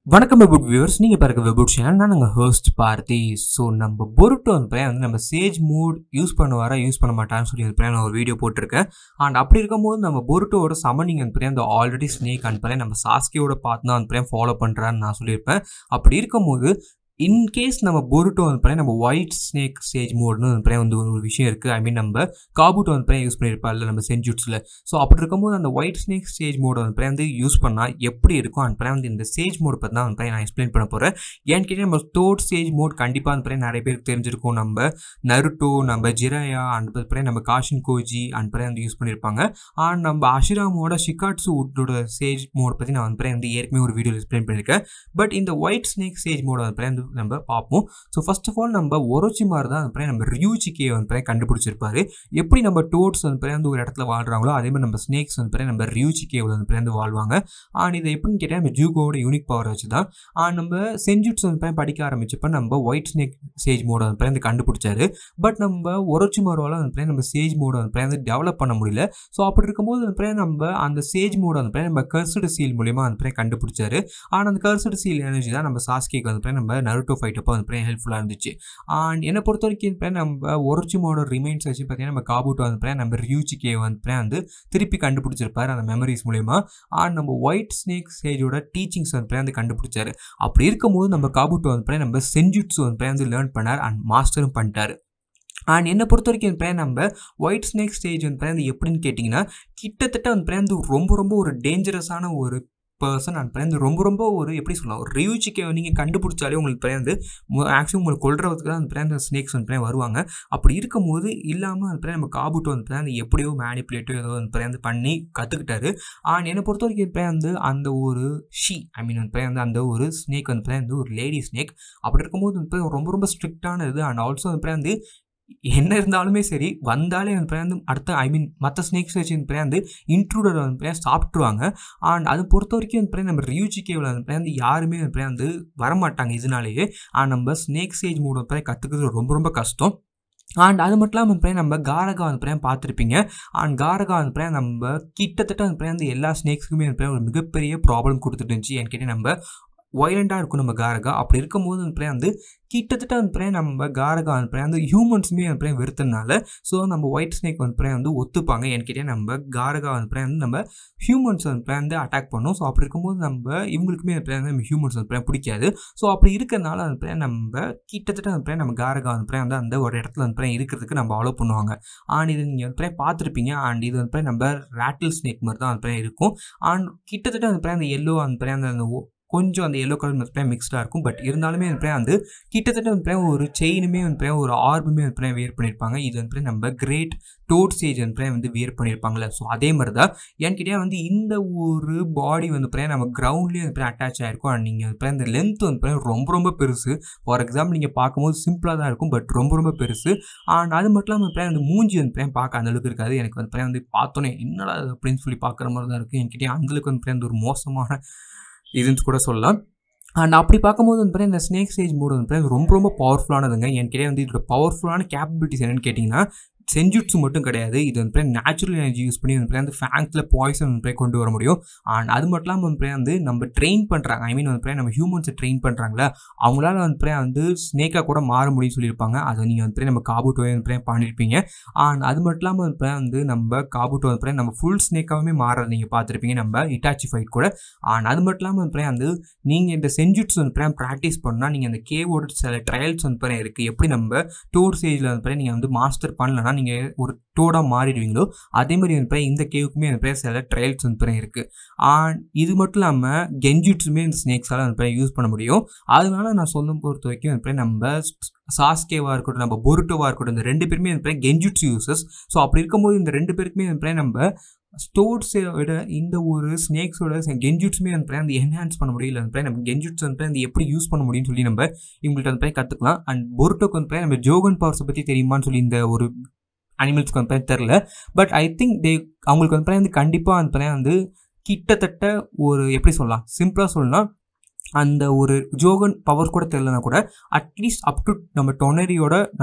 வணக்கம் வெபுட் வியூவர்ஸ் நீங்கள் பிறகு வெபுட் சேனல் நான் நாங்கள் ஹோஸ்ட் பார்த்தி ஸோ நம்ம பொருட்டு வந்து பையன் வந்து நம்ம சேஜ் மூட் யூஸ் பண்ணுவாரா யூஸ் பண்ண மாட்டான்னு சொல்லி அந்த பையன் நான் ஒரு வீடியோ போட்டிருக்கேன் அண்ட் அப்படி இருக்கும்போது நம்ம பொருட்டோட சமனிங் அந்த பையன் அந்த ஆல்ரெடி ஸ்னேக் அந்த பையன் நம்ம சாஸ்கியோட பார்த்து தான் அந்த பையன் ஃபாலோ பண்ணுறான்னு நான் சொல்லியிருப்பேன் அப்படி இருக்கும்போது இன்கேஸ் நம்ம பொருட்டோ வந்து பார்த்தீங்கன்னா நம்ம ஒயிட் ஸ்னேக் ஸ்டேஜ் மோட்னு வந்து பார்த்தீங்கன்னா வந்து ஒரு விஷயம் இருக்குது ஐ மீன் நம்ம காபூட்டோ வந்து பார்த்தீங்கன்னா யூஸ் பண்ணியிருப்பார்ல நம்ம செஞ்சுட்ஸில் ஸோ அப்படி இருக்கும்போது அந்த ஒயிட் ஸ்னேக் ஸ்டேஜ் மோட் வந்து பார்த்தீங்கன்னா வந்து யூஸ் பண்ணால் எப்படி இருக்கும் அந்த பார்த்தீங்கன்னா வந்து இந்த ஸ்டேஜ் மோட் பற்றி தான் வந்து பார்த்தீங்கன்னா நான் எக்ஸ்பிளைன் பண்ண போகிறேன் ஏன்னு கேட்டால் நம்ம தோட் ஸ்டேஜ் மோட் கண்டிப்பாக வந்து பார்த்தீங்கன்னா நிறைய பேருக்கு தெரிஞ்சிருக்கும் நம்ம நருட்டோ நம்ம ஜிராயா அண்ட் பார்த்தீங்கன்னா நம்ம காஷின் கோஜி அண்ட் பார்த்தீங்கன்னா வந்து யூஸ் பண்ணியிருப்பாங்க அண்ட் நம்ம அஷிராமோட ஷிகாட்ஸு உட்டோட ஸ்டேஜ் மோட் பற்றி நான் வந்து பார்த்தீங்கன்னா வந்து ஏற்கனவே ஒரு வீடியோ எக்ஸ்பிளைன் பண்ணியிருக்கேன் பட் இந்த ஒயிட் ஸ்னேக் ஸ்டேஜ் மோட வந்து பார்த்தீங்கன்னா வந்து நம்ம பார்ப்போம் ஸோ ஃபர்ஸ்ட் ஆஃப் ஆல் நம்ம ஒரோச்சிமார் தான் வந்து நம்ம ரியூச்சிக்கே வந்து பார்த்தீங்கன்னா கண்டுபிடிச்சிருப்பாரு எப்படி நம்ம டோட்ஸ் வந்து பார்த்தீங்கன்னா வந்து ஒரு இடத்துல வாழ்றாங்களோ அதே மாதிரி நம்ம ஸ்னேக்ஸ் வந்து பார்த்தீங்கன்னா நம்ம ரியூச்சிக்கேவில் வந்து பார்த்தீங்கன்னா வாழ்வாங்க அண்ட் இதை எப்படின்னு கேட்டால் நம்ம ஜூகோட யூனிக் பவர் வச்சு தான் அண்ட் நம்ம செஞ்சுட்ஸ் வந்து பார்த்தீங்கன்னா படிக்க ஆரம்பிச்சப்ப நம்ம ஒயிட் ஸ்னேக் ஸ்டேஜ் மோட வந்து பார்த்தீங்கன்னா கண்டுபிடிச்சாரு பட் நம்ம ஒரோச்சிமாரோவில் வந்து பார்த்தீங்கன்னா நம்ம ஸ்டேஜ் மோட வந்து பார்த்தீங்கன்னா டெவலப் பண்ண முடியல ஸோ அப்படி இருக்கும்போது வந்து பார்த்தீங்கன்னா நம்ம அந்த ஸ்டேஜ் மோட வந்து பார்த்தீங்கன்னா நம்ம கர்சடு சீல் மூலியமாக வந்து பார்த்தீங்கன்னா கண்டுபிடிச்சாரு ஆனால் அந்த கர்சடு சீல் எனர்ஜி தான் நம்ம சாஸ்கேக்கு வந்து பார்த்தீங்கன்னா நம்ம நருட்டோ ஃபைட் அப்போ வந்து பார்த்தீங்கன்னா ஹெல்ப்ஃபுல்லாக இருந்துச்சு அண்ட் என்னை பொறுத்த வரைக்கும் இப்போ நம்ம ஒரிஜிமோட ரிமைன்ஸ் வச்சு பார்த்தீங்கன்னா நம்ம காபூட்டோ வந்து பார்த்தீங்கன்னா நம்ம ரியூச்சிக்கே வந்து பார்த்தீங்கன்னா வந்து திருப்பி கண்டுபிடிச்சிருப்பாரு அந்த மெமரிஸ் மூலயமா அண்ட் நம்ம ஒயிட் ஸ்னேக் ஸ்டேஜோட டீச்சிங்ஸ் வந்து பார்த்தீங்கன்னா வந்து கண்டுபிடிச்சாரு அப்படி இருக்கும்போது நம்ம காபூட்டோ வந்து பார்த்தீங்கன்னா நம்ம செஞ்சுட்ஸ் வந்து பார்த்தீங்கன்னா வந்து லேர்ன் பண்ணார் அண்ட் மாஸ்டரும் பண்ணிட்டாரு அண்ட் என்னை பொறுத்த வரைக்கும் இப்போ நம்ம ஒயிட் ஸ்னேக் ஸ்டேஜ் வந்து பார்த்தீங்கன்னா எப்படின்னு கேட்டிங்கன்னா கிட்டத்தட்ட வந்து பார்த்தீங்கன்னா ரொம்ப ரொம்ப ஒரு டேஞ்சரஸான ஒரு பர்சன் அண்ட் பிறந்து ரொம்ப ரொம்ப ஒரு எப்படி சொல்லலாம் ஒரு ரியூச்சிக்கை நீங்கள் கண்டுபிடிச்சாலே உங்களுக்கு பிறந்து மேக்ஸிமம் உங்களுக்கு கொள்றதுக்கு தான் அந்த பிறந்த ஸ்னேக்ஸ் வந்து வருவாங்க அப்படி இருக்கும்போது இல்லாமல் அந்த பிறகு நம்ம காபூட்டோ வந்து பிறந்து எப்படியோ மேனிப்புலேட்டோ ஏதோ வந்து பிறந்து பண்ணி கற்றுக்கிட்டாரு அண்ட் என்னை பொறுத்த வரைக்கும் பிறந்து அந்த ஒரு ஷீ ஐ மீன் வந்து பிறந்து அந்த ஒரு ஸ்னேக் வந்து பிறந்து ஒரு லேடி ஸ்னேக் அப்படி இருக்கும்போது வந்து ரொம்ப ரொம்ப ஸ்ட்ரிக்டானது அண்ட் ஆல்சோ வந்து பிறந்து என்ன இருந்தாலுமே சரி வந்தாலே வந்து பிறந்து அடுத்த ஐ மீன் மற்ற ஸ்னேக்ஸ் வச்சு வந்து பிறந்து இன்ட்ரூடர் வந்து பிறகு சாப்பிட்ருவாங்க அண்ட் அது பொறுத்த வரைக்கும் வந்து பிறகு நம்ம ரியூஜிக்கேவில் வந்து பிறந்து யாருமே வந்து பிறந்து வரமாட்டாங்க இதனாலேயே அண்ட் நம்ம ஸ்னேக் ஸ்டேஜ் மூட பிறகு கற்றுக்கிறது ரொம்ப ரொம்ப கஷ்டம் அண்ட் அது மட்டும் இல்லாமல் வந்து நம்ம காரகா வந்து பிறகு பார்த்துருப்பீங்க அண்ட் காரகா வந்து பிறகு நம்ம கிட்டத்தட்ட வந்து பிறகு எல்லா ஸ்னேக்ஸுக்குமே வந்து பிறகு ஒரு மிகப்பெரிய ப்ராப்ளம் கொடுத்துட்டு இருந்துச்சு என்கிட்ட நம்ம வயலண்டாக இருக்கும் நம்ம காரகா அப்படி இருக்கும்போது வந்து வந்து கிட்டத்தட்ட வந்து நம்ம காரகா வந்து அந்த ஹியூமன்ஸுமே வந்து வெறுத்தனால ஸோ நம்ம ஒயிட் ஸ்னேக் வந்து வந்து ஒத்துப்பாங்க என்கிட்ட நம்ம காரகா வந்து வந்து நம்ம ஹியூமன்ஸ் வந்து வந்து அட்டாக் பண்ணோம் ஸோ அப்படி இருக்கும்போது நம்ம இவங்களுக்குமே வந்து நம்ம ஹியூமன்ஸ் வந்து பிடிக்காது ஸோ அப்படி இருக்கிறனால வந்து நம்ம கிட்டத்தட்ட வந்து நம்ம காரகா வந்து வந்து அந்த ஒரு இடத்துல வந்து இருக்கிறதுக்கு நம்ம அலோவ் பண்ணுவாங்க அண்ட் இது நீங்கள் வந்து பார்த்துருப்பீங்க அண்ட் இது வந்து நம்ம ரேட்டில் ஸ்னேக் மாதிரி தான் வந்து இருக்கும் அண்ட் கிட்டத்தட்ட வந்து அந்த எல்லோ அந்த அந்த கொஞ்சம் அந்த எல்லோ கலர் வந்து மிக்ஸ்டாக இருக்கும் பட் இருந்தாலுமே வந்து வந்து கிட்டத்தட்ட வந்து ஒரு செயினுமே வந்து ஒரு ஆர்புமே வந்து வியர் பண்ணியிருப்பாங்க இது வந்து நம்ம கிரேட் டோட் ஸ்டேஜ் வந்து வந்து வியர் பண்ணியிருப்பாங்களே ஸோ அதே மாதிரி தான் என்கிட்டே வந்து இந்த ஒரு பாடி வந்து நம்ம கிரவுண்ட்லேயே வந்து அட்டாச் ஆகிருக்கும் அண்ட் நீங்கள் வந்து இந்த லென்த் வந்து ரொம்ப ரொம்ப பெருசு ஃபார் எக்ஸாம்பிள் நீங்கள் பார்க்கும்போது சிம்பிளாக தான் இருக்கும் பட் ரொம்ப ரொம்ப பெருசு அண்ட் அது மட்டும் இல்லாமல் அந்த மூஞ்சி வந்து பார்க்க அந்தளவுக்கு இருக்காது எனக்கு வந்து வந்து பார்த்தோன்னே என்னடா அப்படின்னு சொல்லி பார்க்குற மாதிரி தான் இருக்கும் என்கிட்டே அந்தளவுக்கு வந்து அந்த ஒரு மோசமான இதுன்னு கூட சொல்லலாம் அண்ட் அப்படி பார்க்கும்போது வந்து இந்த ஸ்னேக் ஸ்டேஜ் மோடு வந்து ரொம்ப ரொம்ப பவர்ஃபுல்லானதுங்க என்கிட்ட வந்து இதோட பவர்ஃபுல்லான கேப்பபிலிட்டிஸ் என்னென்னு கேட்டிங்கன்னா செஞ்சுட்ஸு மட்டும் கிடையாது இது வந்து நேச்சுரல் எனர்ஜி யூஸ் பண்ணி வந்து அந்த ஃபேங்க்ஸில் பாய்சன் வந்து கொண்டு வர முடியும் அண்ட் அது மட்டும் இல்லாமல் வந்து வந்து நம்ம ட்ரெயின் பண்ணுறாங்க ஐ மீன் வந்து நம்ம ஹியூமன்ஸை ட்ரெயின் பண்ணுறாங்களா அவங்களால வந்து வந்து ஸ்னேக்காக கூட மாற முடியும்னு சொல்லியிருப்பாங்க அதை நீங்கள் வந்து நம்ம காபூட்டோ வந்து பண்ணியிருப்பீங்க அண்ட் அது மட்டும் இல்லாமல் வந்து வந்து நம்ம காபூட்டோ வந்து நம்ம ஃபுல் ஸ்னேக்காகவே மாறதை நீங்கள் பார்த்துருப்பீங்க நம்ம இட்டாச்சி ஃபைட் கூட அண்ட் அது மட்டும் இல்லாமல் வந்து வந்து நீங்கள் இந்த செஞ்சுட்ஸ் வந்து ப்ராக்டிஸ் பண்ணால் நீங்கள் அந்த கேவோட சில ட்ரையல்ஸ் வந்து இருக்குது எப்படி நம்ம டூர் ஸ்டேஜில் வந்து நீங்கள் வந்து மாஸ்டர் பண்ணலன்னா நீங்கள் ஒரு டோடாக மாறிடுவீங்களோ அதே மாதிரி வந்து இந்த கேவுக்குமே அந்த பேர் சில ட்ரையல்ஸ் வந்து இருக்குது அண்ட் இது மட்டும் இல்லாமல் கெஞ்சுட்ஸுமே இந்த ஸ்னேக்ஸால் வந்து யூஸ் பண்ண முடியும் அதனால நான் சொல்லும் பொறுத்த வரைக்கும் வந்து நம்ம சாஸ்கேவாக இருக்கட்டும் நம்ம பொருட்டோவாக இருக்கட்டும் இந்த ரெண்டு பேருமே வந்து கெஞ்சுட்ஸ் யூசஸ் ஸோ அப்படி இருக்கும்போது இந்த ரெண்டு பேருக்குமே வந்து நம்ம ஸ்டோர்ஸை விட இந்த ஒரு ஸ்னேக்ஸோட கெஞ்சுட்ஸுமே வந்து அந்த என்ஹான்ஸ் பண்ண முடியல வந்து நம்ம கெஞ்சுட்ஸ் வந்து அந்த எப்படி யூஸ் பண்ண முடியும்னு சொல்லி நம்ம இவங்கள்ட்ட வந்து கற்றுக்கலாம் அண்ட் பொருட்டோக்கு வந்து நம்ம ஜோகன் பவர்ஸை பற்றி தெரியுமான்னு சொல்லி இந்த ஒரு அனிமல்ஸ்க்கு வந்து தெரில பட் ஐ திங்க் தே அவங்களுக்கு வந்து வந்து கண்டிப்பாக வந்து வந்து கிட்டத்தட்ட ஒரு எப்படி சொல்லலாம் சிம்பிளாக சொல்லலாம் அந்த ஒரு ஜோகன் பவர் கூட தெரிலனா கூட அட்லீஸ்ட் அப் டு நம்ம டொனரியோட நம்ம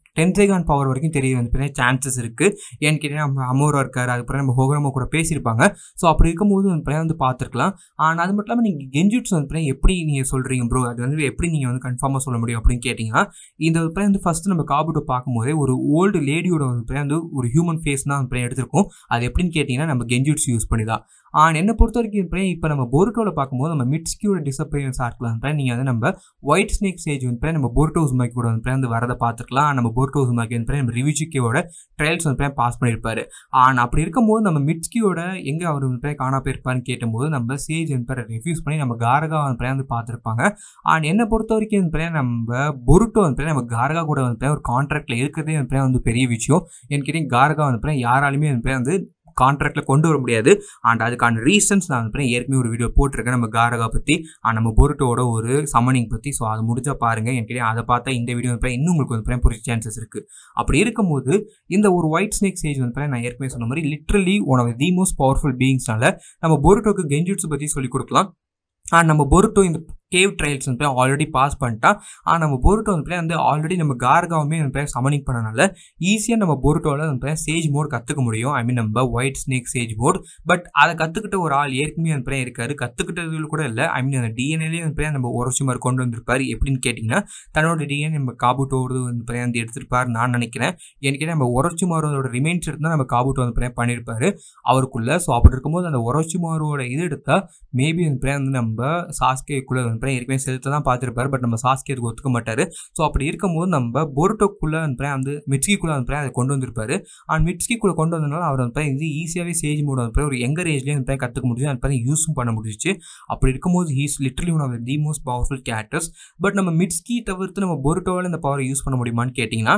டென்சேகான் பவர் வரைக்கும் தெரிய வந்து சான்சஸ் இருக்குது ஏன்னு கேட்டீங்கன்னா நம்ம அமோரா இருக்கார் அதுக்கப்புறம் நம்ம ஹோகரமோ கூட பேசியிருப்பாங்க ஸோ அப்படி இருக்கும்போது வந்து வந்து பார்த்துருக்கலாம் ஆனால் அது மட்டும் இல்லாமல் நீங்கள் கெஞ்சுட்ஸ் வந்து எப்படி நீங்கள் சொல்கிறீங்க ப்ரோ அது வந்து எப்படி நீங்கள் வந்து கன்ஃபார்மாக சொல்ல முடியும் அப்படின்னு கேட்டிங்கன்னா இந்த பிளான் வந்து ஃபஸ்ட்டு நம்ம காபுட்டோ பார்க்கும்போதே ஒரு ஓல்டு லேடியோட வந்து வந்து ஒரு ஹியூமன் ஃபேஸ் தான் வந்து எடுத்திருக்கோம் அது எப்படின்னு கேட்டிங்கன்னா நம்ம கெஞ்சுட்ஸ் யூஸ் பண்ணி தான் ஆனால் என்னை பொறுத்த வரைக்கும் இப்போ நம்ம போர்ட்டோவில் பார்க்கும்போது நம்ம மிட்ஸ்கியோட டிசப்பியன்ஸாக இருக்கலாம் நீங்கள் வந்து நம்ம ஒயிட் ஸ்னேக் ஸ்டேஜ் வந்து நம்ம போர்ட்டோ உஸ்மாக்கி கூட வந்து வந்து வரதை பார்த்துருக்கலாம் நம்ம போர்ட்டோ உஸ்மாக்கி வந்து நம்ம ரிவிச்சிக்கியோட ட்ரையல்ஸ் வந்து பாஸ் பண்ணியிருப்பாரு ஆனால் அப்படி இருக்கும்போது நம்ம மிட்ஸ்கியோட எங்கே அவர் வந்து காணா போயிருப்பாருன்னு கேட்டும்போது நம்ம சேஜ் வந்து ரெஃப்யூஸ் பண்ணி நம்ம காரகா வந்து வந்து பார்த்துருப்பாங்க ஆனால் என்னை பொறுத்த வரைக்கும் வந்து நம்ம பொருட்டோ வந்து நம்ம காரகா கூட வந்து ஒரு கான்ட்ராக்டில் இருக்கிறதே வந்து வந்து பெரிய விஷயம் எனக்கு கேட்டீங்க காரகா வந்து யாராலுமே வந்து கான்ட்ராக்டில் கொண்டு வர முடியாது அண்ட் அதுக்கான ரீசன்ஸ் நான் வந்து ஏற்கனவே ஒரு வீடியோ போட்டிருக்கேன் நம்ம காரகா பற்றி நம்ம பொருட்டோட ஒரு சம்மனிங் பற்றி ஸோ அது முடிஞ்சா பாருங்கள் எனக்கு அதை பார்த்தா இந்த வீடியோ வந்து இன்னும் உங்களுக்கு வந்து புரிய சான்சஸ் இருக்குது அப்படி இருக்கும்போது இந்த ஒரு ஒயிட் ஸ்னேக் ஸ்டேஜ் வந்து நான் ஏற்கனவே சொன்ன மாதிரி literally one of the most powerful பீயிங்ஸ்னால நம்ம பொருட்டோக்கு கெஞ்சிட்ஸ் பற்றி சொல்லிக் கொடுக்கலாம் அண்ட் நம்ம பொருட்டோ இந்த கேவ் ட்ரையல்ஸ் வந்து ஆல்ரெடி பாஸ் பண்ணிட்டா ஆனால் நம்ம பொருட்டோ வந்து வந்து ஆல்ரெடி நம்ம கார்காவுமே வந்து சமனிங் பண்ணனால ஈஸியாக நம்ம பொருட்டோவில் வந்து சேஜ் மோட் கற்றுக்க முடியும் ஐ மீன் நம்ம white snake sage mode but அதை கற்றுக்கிட்ட ஒரு ஆள் ஏற்கனவே வந்து இருக்காரு கற்றுக்கிட்டது கூட இல்லை ஐ மீன் அந்த டிஎன்ஏலேயே வந்து நம்ம ஒரு வருஷம் மாதிரி கொண்டு வந்திருப்பாரு எப்படின்னு கேட்டிங்கன்னா தன்னோட டிஎன்ஏ நம்ம காபூட்டோடு வந்து வந்து எடுத்திருப்பாரு நான் நினைக்கிறேன் எனக்கு நம்ம உரச்சி மாரோட ரிமைன்ஸ் எடுத்து தான் நம்ம காபூட்டோ வந்து பண்ணியிருப்பாரு அவருக்குள்ள ஸோ அப்படி இருக்கும்போது அந்த உரச்சி மாரோட இது எடுத்தால் மேபி வந்து வந்து நம்ம சாஸ்கேக்குள்ளே வந்து ஏற்கனவே செலுத்த தான் பார்த்துருப்பாரு பட் நம்ம சாஸ்கே அதுக்கு ஒத்துக்க மாட்டார் ஸோ அப்படி இருக்கும்போது நம்ம போர்ட்டோக்குள்ளே வந்து வந்து மிட்ஸ்கிக்குள்ளே வந்து அதை கொண்டு வந்திருப்பாரு அண்ட் மிட்ஸ்கிக்குள்ளே கொண்டு வந்தனால அவர் வந்து இது ஈஸியாகவே சேஜ் மோட் வந்து ஒரு எங்கர் ஏஜ்லேயே வந்து கற்றுக்க முடிஞ்சு அது யூஸும் பண்ண முடிஞ்சிச்சு அப்படி இருக்கும்போது he's literally one of the most powerful characters but நம்ம மிட்ஸ்கி தவிர்த்து நம்ம பொருட்டோவில் இந்த பவரை யூஸ் பண்ண முடியுமான்னு கேட்டிங்கன்னா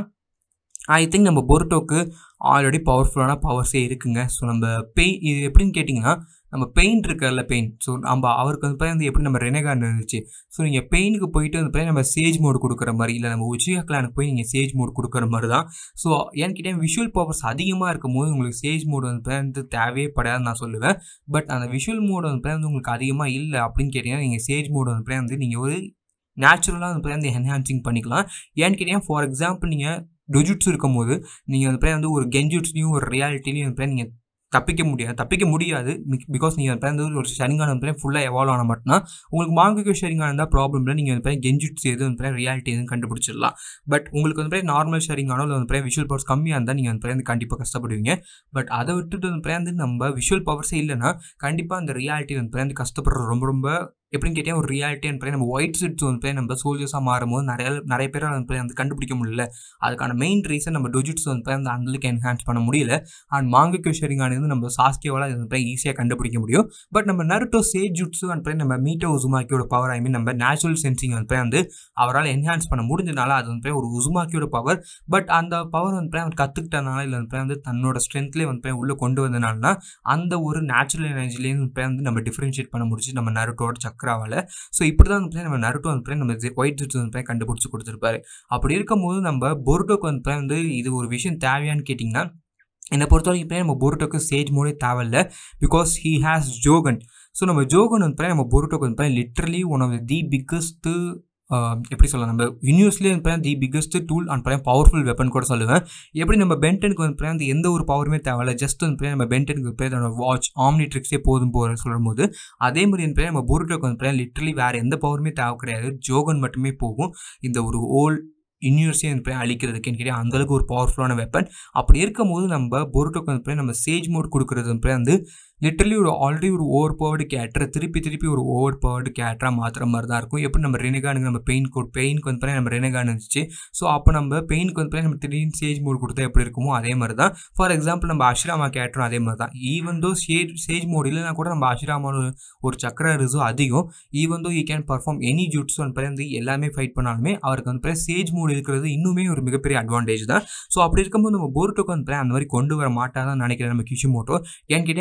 ஐ திங்க் நம்ம பொருட்டோக்கு ஆல்ரெடி பவர்ஃபுல்லான பவர்ஸே இருக்குங்க ஸோ நம்ம பெய் இது எப்படின்னு கேட்டிங்கன்னா நம்ம பெயின் இருக்கல பெயின் ஸோ நம்ம அவருக்கு வந்து வந்து எப்படி நம்ம ரெனகான் இருந்துச்சு ஸோ நீங்கள் பெயினுக்கு போயிட்டு வந்து நம்ம சேஜ் மோடு கொடுக்குற மாதிரி இல்லை நம்ம உச்சியா கிளானுக்கு போய் நீங்கள் சேஜ் மோடு கொடுக்குற மாதிரி தான் ஸோ என்கிட்ட விஷுவல் பவர்ஸ் அதிகமாக இருக்கும் போது உங்களுக்கு சேஜ் மோடு வந்து வந்து தேவையே படாதுன்னு நான் சொல்லுவேன் பட் அந்த விஷுவல் மோடு வந்து வந்து உங்களுக்கு அதிகமாக இல்லை அப்படின்னு கேட்டிங்கன்னா நீங்கள் சேஜ் மோடு வந்து வந்து நீங்கள் ஒரு நேச்சுரலாக வந்து வந்து என்ஹான்சிங் பண்ணிக்கலாம் ஏன்னு கேட்டிங்கன்னா ஃபார் எக்ஸாம்பிள் நீங்கள் டொஜுட்ஸ் இருக்கும் போது நீங்கள் வந்து வந்து ஒரு கெஞ்சுட்ஸ்லையும் ஒரு ரியாலிட்டிலையும் வந்து நீங்கள் தப்பிக்க முடியாது தப்பிக்க முடியாது பிகாஸ் நீங்கள் வந்து ஒரு ஷரிங்கான வந்து ஃபுல்லாக எவால்வ் ஆன மட்டும்தான் உங்களுக்கு மாங்குக்கு ஷரிங்கான இருந்தால் ப்ராப்ளம் இல்லை நீங்கள் வந்து கெஞ்சிட்ஸ் எது வந்து ரியாலிட்டி எதுவும் கண்டுபிடிச்சிடலாம் பட் உங்களுக்கு வந்து நார்மல் ஷரிங்கானோ இல்லை வந்து விஷுவல் பவர்ஸ் கம்மியாக இருந்தால் நீங்கள் வந்து கண்டிப்பாக கஷ்டப்படுவீங்க பட் அதை விட்டுட்டு வந்து நம்ம விஷுவல் பவர்ஸே இல்லைன்னா கண்டிப்பாக அந்த ரியாலிட்டி வந்து கஷ்டப்படுற ரொம்ப ரொம்ப எப்படின்னு கேட்டால் ஒரு ரியாலிட்டின்னு போய் நம்ம ஒயிட் சிட்ஸ் வந்து போய் நம்ம சோல்ஜர்ஸாக மாறும்போது நிறைய நிறைய பேர் வந்து போய் வந்து கண்டுபிடிக்க முடியல அதுக்கான மெயின் ரீசன் நம்ம டொஜிட்ஸ் வந்து போய் அந்த அந்தளுக்கு என்ஹான்ஸ் பண்ண முடியல அண்ட் மாங்குக்கு ஷேரிங்கான வந்து நம்ம சாஸ்கியோவால் அது வந்து ஈஸியாக கண்டுபிடிக்க முடியும் பட் நம்ம நருட்டோ சேஜ் ஜுட்ஸு அண்ட் போய் நம்ம மீட்டோ உசுமாக்கியோட பவர் ஐ மீன் நம்ம நேச்சுரல் சென்சிங் வந்து போய் வந்து அவரால் என்ஹான்ஸ் பண்ண முடிஞ்சனால அது வந்து போய் ஒரு உசுமாக்கியோட பவர் பட் அந்த பவர் வந்து போய் அவர் கற்றுக்கிட்டனால இல்லை வந்து போய் வந்து தன்னோட ஸ்ட்ரென்த்லேயே வந்து போய் உள்ளே கொண்டு வந்தனால அந்த ஒரு நேச்சுரல் எனர்ஜிலேருந்து போய் வந்து நம்ம டிஃப்ரென்ஷியேட் பண்ண முடிச்சு நம்ம நருட்டோட சக்கர சக்ராவால் ஸோ இப்படி தான் வந்து நம்ம நருட்டோ வந்து நம்ம ஒயிட் ஜிட்ஸ் வந்து கண்டுபிடிச்சி கொடுத்துருப்பாரு அப்படி இருக்கும்போது நம்ம பொருட்டோக்கு வந்து வந்து இது ஒரு விஷயம் தேவையான்னு கேட்டிங்கன்னா என்னை பொறுத்த வரைக்கும் நம்ம பொருட்டோக்கு ஸ்டேஜ் மோடே தேவையில்ல because he has Jogan so நம்ம ஜோகன் வந்து நம்ம பொருட்டோக்கு வந்து literally one of the biggest எப்படி சொல்லலாம் நம்ம யூனிவர்ஸ்லேயே வந்து தி பிக்கஸ்ட் டூல் அண்ட் பார்த்தா பவர்ஃபுல் வெப்பன் கூட சொல்லுவேன் எப்படி நம்ம பென்டனுக்கு வந்து வந்து எந்த ஒரு பவருமே தேவையில்ல ஜஸ்ட் வந்து நம்ம பென்டனுக்கு பேர் வாட்ச் ஆம்னி ட்ரிக்ஸே போதும் போகிற சொல்லும் போது அதே மாதிரி வந்து நம்ம போருட்டோக்கு வந்து லிட்ரலி வேறு எந்த பவருமே தேவை கிடையாது ஜோகன் மட்டுமே போகும் இந்த ஒரு ஓல்ட் யூனிவர்ஸே வந்து அழிக்கிறதுக்கு எனக்கு அந்தளவுக்கு ஒரு பவர்ஃபுல்லான வெப்பன் அப்படி இருக்கும்போது நம்ம பொருட்டோக்கு வந்து நம்ம சேஜ் மோட் கொடுக்குறது வந்து லிட்டரலி ஒரு ஆல்ரெடி ஒரு ஓவர் பவர்டு கேரக்டரை திருப்பி திருப்பி ஒரு ஓவர் பவர்டு கேரக்டராக மாற்றுற மாதிரி தான் இருக்கும் எப்படி நம்ம ரெனகானுக்கு நம்ம பெயின் கோட் பெயினுக்கு வந்து நம்ம ரெனகான் இருந்துச்சு ஸோ அப்போ நம்ம பெயினுக்கு வந்து நம்ம திடீர்னு சேஜ் மோட் கொடுத்தா எப்படி இருக்குமோ அதே மாதிரி தான் ஃபார் எக்ஸாம்பிள் நம்ம அஷ்ராமா கேரக்டரும் அதே மாதிரி தான் even though Sage Sage mode இல்லைனா கூட நம்ம அஷ்ராமா ஒரு சக்கர ரிசோ அதிகம் even though he can perform any jutsus வந்து எல்லாமே ஃபைட் பண்ணாலுமே அவருக்கு வந்து சேஜ் மோட் இருக்கிறது இன்னுமே ஒரு மிகப்பெரிய அட்வான்டேஜ் தான் ஸோ அப்படி இருக்கும்போது நம்ம போர்ட்டோக்கு வந்து அந்த மாதிரி கொண்டு வர மாட்டாதான் நினைக்கிறேன் நம்ம கிஷிமோட்டோ ஏன்னு கேட்டேன் அவர் ஏற்கனவே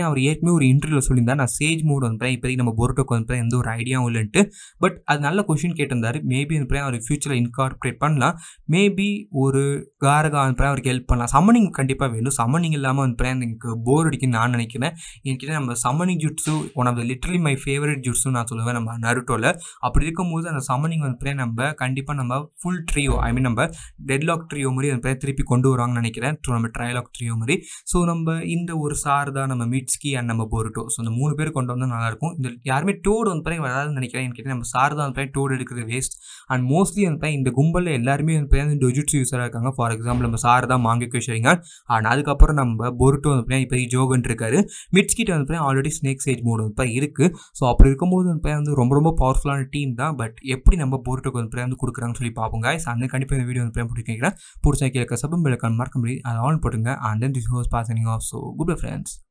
ஏற்கனவே ஒரு இன்டர்வியூவில் சொல்லியிருந்தா நான் சேஜ் மோட் வந்து இப்போதைக்கு நம்ம பொருட்டோக்கு வந்து எந்த ஒரு ஐடியாவும் இல்லைன்ட்டு பட் அது நல்ல கொஷின் கேட்டிருந்தாரு மேபி வந்து அவர் ஃபியூச்சரில் இன்கார்பரேட் பண்ணலாம் மேபி ஒரு காரகா வந்து அவருக்கு ஹெல்ப் பண்ணலாம் சம்மனிங் கண்டிப்பாக வேணும் சம்மனிங் இல்லாமல் வந்து எனக்கு போர் அடிக்குன்னு நான் நினைக்கிறேன் என்கிட்ட நம்ம summoning jutsu one of the literally my favourite ஜுட்ஸும் நான் சொல்லுவேன் நம்ம நருட்டோவில் அப்படி இருக்கும்போது அந்த சம்மனிங் வந்து நம்ம கண்டிப்பாக நம்ம ஃபுல் ட்ரியோ ஐ மீன் நம்ம டெட்லாக் ட்ரியோ மாதிரி வந்து திருப்பி கொண்டு வருவாங்கன்னு நினைக்கிறேன் ஸோ நம்ம ட்ரைலாக் ட்ரியோ மாதிரி ஸோ நம்ம இந்த ஒரு சாரதா நம்ம மிட்ஸ்கி அண்ட் நம்ம போருட்டோ ஸோ இந்த மூணு பேர் கொண்டு வந்தால் நல்லாயிருக்கும் இந்த யாருமே டோடு வந்து பிறகு வராதுன்னு நினைக்கிறேன் என்கிட்ட நம்ம சாரதா வந்து டோடு எடுக்கிறது வேஸ்ட் அண்ட் மோஸ்ட்லி வந்து இந்த கும்பலில் எல்லாருமே வந்து டொஜுட்ஸ் யூஸராக இருக்காங்க ஃபார் எக்ஸாம்பிள் நம்ம சாரதா மாங்கிக்கோ ஷரிங்க அண்ட் அதுக்கப்புறம் நம்ம பொருட்டோ வந்து இப்போ ஜோகன் இருக்காரு மிட்ஸ்கிட்ட வந்து ஆல்ரெடி ஸ்னேக் சேஜ் மோடு வந்து இருக்குது ஸோ அப்படி இருக்கும்போது வந்து வந்து ரொம்ப ரொம்ப பவர்ஃபுல்லான டீம் தான் பட் எப்படி நம்ம பொருட்டோக்கு வந்து வந்து கொடுக்குறாங்கன்னு சொல்லி பார்ப்போம் guys அந்த கண்டிப்பாக இந்த வீடியோ வந்து பிடிக்கிறேன் பிடிச்சா கேட்க சபம் விளக்கம் மறக்க முடியும் அதை ஆன் போட்டுங்க and then this hose poisoning off so good friends